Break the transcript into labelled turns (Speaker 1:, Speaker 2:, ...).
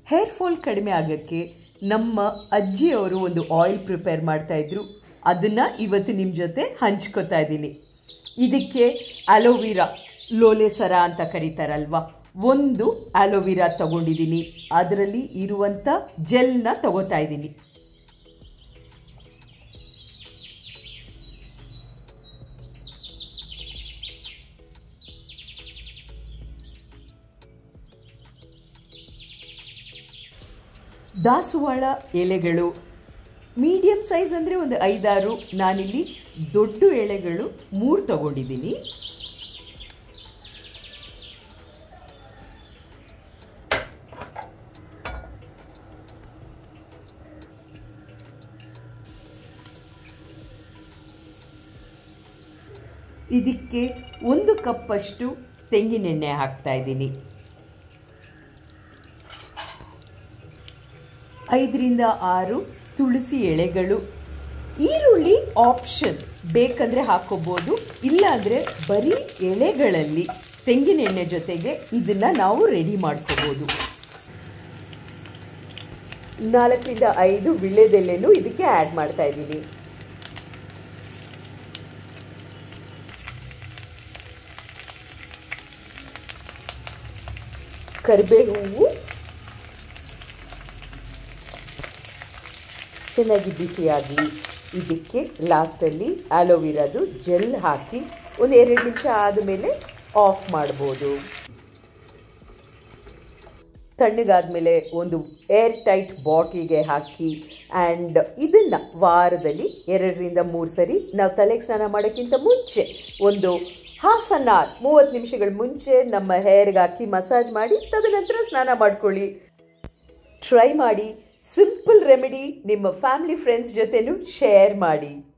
Speaker 1: hair fall ಕಡಿಮೆ ಆಗೋಕ್ಕೆ ನಮ್ಮ ಅಜ್ಜಿಯವರು ಒಂದು ಆಯಿಲ್ ಪ್ರಿಪೇರ್ ಮಾಡ್ತಾಯಿದ್ರು ಅದನ್ನು ಇವತ್ತು ನಿಮ್ಮ ಜೊತೆ ಹಂಚ್ಕೋತಾ ಇದ್ದೀನಿ ಇದಕ್ಕೆ ಅಲೋವಿರಾ ಲೋಲೆ ಸರ ಅಂತ ಕರೀತಾರಲ್ವ ಒಂದು ಅಲೋವಿರಾ ತಗೊಂಡಿದ್ದೀನಿ ಅದರಲ್ಲಿ ಇರುವಂಥ ಜೆಲ್ನ ತಗೋತಾ ಇದ್ದೀನಿ ದಾಸವಾಳ ಎಲೆಗಳು ಮೀಡಿಯಮ್ ಸೈಜ್ ಅಂದರೆ ಒಂದು ಐದಾರು ನಾನಿಲ್ಲಿ ದೊಡ್ಡ ಎಳೆಗಳು ಮೂರು ತಗೊಂಡಿದ್ದೀನಿ ಇದಕ್ಕೆ ಒಂದು ಕಪ್ಪಷ್ಟು ತೆಂಗಿನೆಣ್ಣೆ ಹಾಕ್ತಾ ಇದ್ದೀನಿ ಐದರಿಂದ ಆರು ತುಳಸಿ ಎಳೆಗಳು ಈರುಳ್ಳಿ ಆಪ್ಷನ್ ಬೇಕಂದರೆ ಹಾಕೋಬೋದು ಇಲ್ಲಾಂದರೆ ಬರೀ ಎಳೆಗಳಲ್ಲಿ ತೆಂಗಿನೆಣ್ಣೆ ಜೊತೆಗೆ ಇದನ್ನು ನಾವು ರೆಡಿ ಮಾಡ್ಕೋಬೋದು ನಾಲ್ಕರಿಂದ ಐದು ವಿಳ್ಳೆದೆಲೆನೂ ಇದಕ್ಕೆ ಆ್ಯಡ್ ಮಾಡ್ತಾ ಇದ್ದೀನಿ ಕರಿಬೇ ಹೂವು ಚೆನ್ನಾಗಿ ಬಿಸಿಯಾಗಿ ಇದಕ್ಕೆ ಲಾಸ್ಟಲ್ಲಿ ಆಲೋವಿರಾದು ಜೆಲ್ ಹಾಕಿ ಒಂದು ಎರಡು ನಿಮಿಷ ಆದಮೇಲೆ ಆಫ್ ಮಾಡ್ಬೋದು ತಣ್ಣಗಾದ್ಮೇಲೆ ಒಂದು ಏರ್ ಟೈಟ್ ಬಾಟ್ಲಿಗೆ ಹಾಕಿ ಆ್ಯಂಡ್ ಇದನ್ನು ವಾರದಲ್ಲಿ ಎರಡರಿಂದ ಮೂರು ಸರಿ ನಾವು ತಲೆಗೆ ಸ್ನಾನ ಮಾಡೋಕ್ಕಿಂತ ಮುಂಚೆ ಒಂದು ಹಾಫ್ ಅನ್ ಅವರ್ ಮೂವತ್ತು ನಿಮಿಷಗಳ ಮುಂಚೆ ನಮ್ಮ ಹೇರ್ಗೆ ಹಾಕಿ ಮಸಾಜ್ ಮಾಡಿ ತದನಂತರ ಸ್ನಾನ ಮಾಡ್ಕೊಳ್ಳಿ ಟ್ರೈ ಮಾಡಿ ಸಿಂಪಲ್ ರೆಮಿಡಿ ನಿಮ್ಮ ಫ್ಯಾಮಿಲಿ ಫ್ರೆಂಡ್ಸ್ ಜೊತೆನೂ ಶೇರ್ ಮಾಡಿ